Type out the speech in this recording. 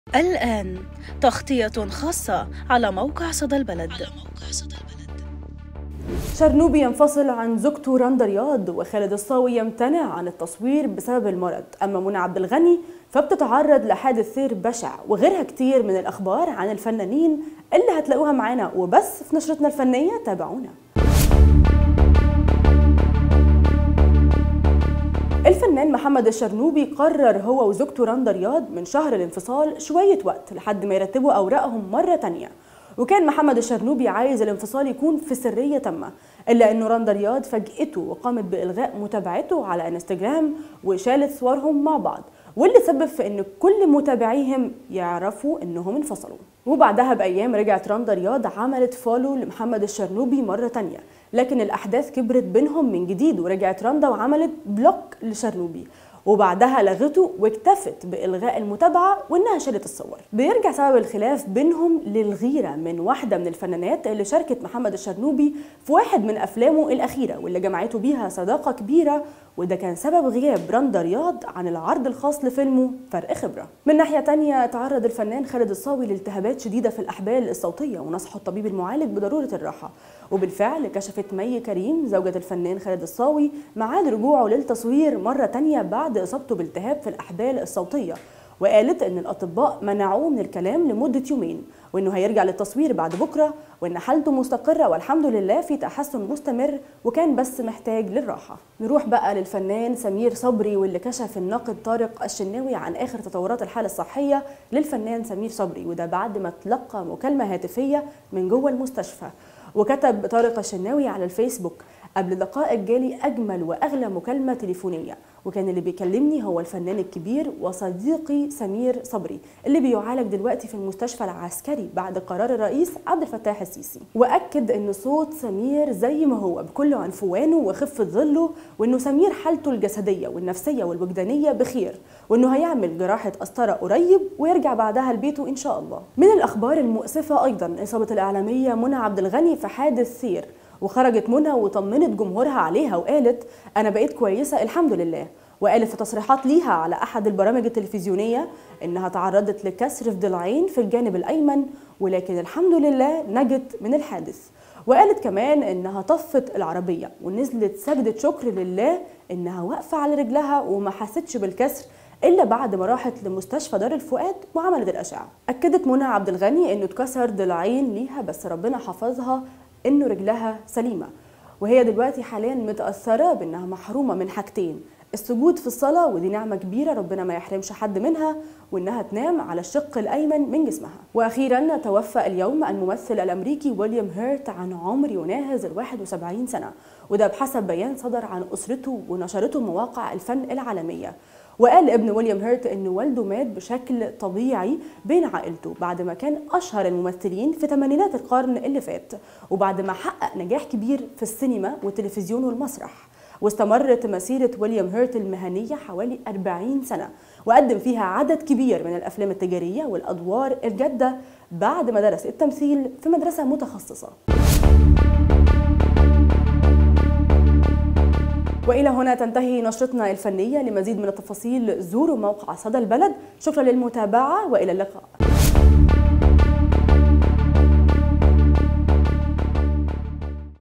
الآن تغطية خاصة على موقع صدى البلد شرنوبي ينفصل عن زوجته رندا رياض وخالد الصاوي يمتنع عن التصوير بسبب المرض أما منى عبد الغني فبتتعرض لحادث سير بشع وغيرها كتير من الأخبار عن الفنانين اللي هتلاقوها معانا وبس في نشرتنا الفنية تابعونا الفنان محمد الشرنوبي قرر هو وزوجته رندا رياض من شهر الانفصال شوية وقت لحد ما يرتبوا أوراقهم مرة تانية وكان محمد الشرنوبي عايز الانفصال يكون في سرية تامة إلا أنه رندا رياض فاجئته وقامت بإلغاء متابعته على انستجرام وشالت صورهم مع بعض واللي سبب في ان كل متابعيهم يعرفوا انهم انفصلوا وبعدها بايام رجعت رندا رياض عملت فولو لمحمد الشرنوبي مره تانية لكن الاحداث كبرت بينهم من جديد ورجعت رندا وعملت بلوك لشرنوبي وبعدها لغته واكتفت بإلغاء المتابعة وإنها شالت الصور بيرجع سبب الخلاف بينهم للغيرة من واحدة من الفنانات اللي شاركت محمد الشرنوبي في واحد من أفلامه الأخيرة واللي جمعته بيها صداقة كبيرة وده كان سبب غياب رندا رياض عن العرض الخاص لفيلمه فرق خبرة من ناحية تانية تعرض الفنان خالد الصاوي لالتهابات شديدة في الأحبال الصوتية ونصحه الطبيب المعالج بضرورة الراحة وبالفعل كشفت مي كريم زوجة الفنان خالد الصاوي ميعاد رجوعه للتصوير مرة تانية بعد إصابته بالتهاب في الأحبال الصوتية وقالت ان الاطباء منعوه من الكلام لمده يومين وانه هيرجع للتصوير بعد بكره وان حالته مستقره والحمد لله في تحسن مستمر وكان بس محتاج للراحه نروح بقى للفنان سمير صبري واللي كشف الناقد طارق الشناوي عن اخر تطورات الحاله الصحيه للفنان سمير صبري وده بعد ما تلقى مكالمه هاتفيه من جوه المستشفى وكتب طارق الشناوي على الفيسبوك قبل لقائك جالي أجمل وأغلى مكالمة تليفونية وكان اللي بيكلمني هو الفنان الكبير وصديقي سمير صبري اللي بيعالج دلوقتي في المستشفى العسكري بعد قرار الرئيس عبد الفتاح السيسي واكد ان صوت سمير زي ما هو بكل عنفوانه وخفه ظله وانه سمير حالته الجسديه والنفسيه والوجدانيه بخير وانه هيعمل جراحه قسطره قريب ويرجع بعدها لبيته ان شاء الله من الاخبار المؤسفه ايضا اصابه الاعلاميه منى عبد الغني في حادث سير وخرجت منى وطمنت جمهورها عليها وقالت انا بقيت كويسه الحمد لله وقالت في تصريحات ليها على احد البرامج التلفزيونيه انها تعرضت لكسر في ضلعين في الجانب الايمن ولكن الحمد لله نجت من الحادث وقالت كمان انها طفت العربيه ونزلت سجده شكر لله انها واقفه على رجلها وما حستش بالكسر الا بعد ما راحت لمستشفى دار الفؤاد وعملت الاشعه اكدت منى عبد الغني انه اتكسر ضلعين ليها بس ربنا حفظها انه رجلها سليمه وهي دلوقتي حاليا متاثره بانها محرومه من حاجتين السجود في الصلاة ودي نعمة كبيرة ربنا ما يحرمش حد منها وإنها تنام على الشق الأيمن من جسمها وأخيرا توفى اليوم الممثل الأمريكي ويليام هيرت عن عمر يناهز ال 71 سنة وده بحسب بيان صدر عن أسرته ونشرته مواقع الفن العالمية وقال ابن ويليام هيرت ان والده مات بشكل طبيعي بين عائلته بعد ما كان اشهر الممثلين في ثمانينات القرن اللي فات وبعد ما حقق نجاح كبير في السينما والتلفزيون والمسرح واستمرت مسيرة ويليام هيرت المهنية حوالي 40 سنة وقدم فيها عدد كبير من الأفلام التجارية والأدوار الجادة بعد ما درس التمثيل في مدرسة متخصصة والى هنا تنتهي نشرتنا الفنيه لمزيد من التفاصيل زوروا موقع صدى البلد شكرا للمتابعه والى اللقاء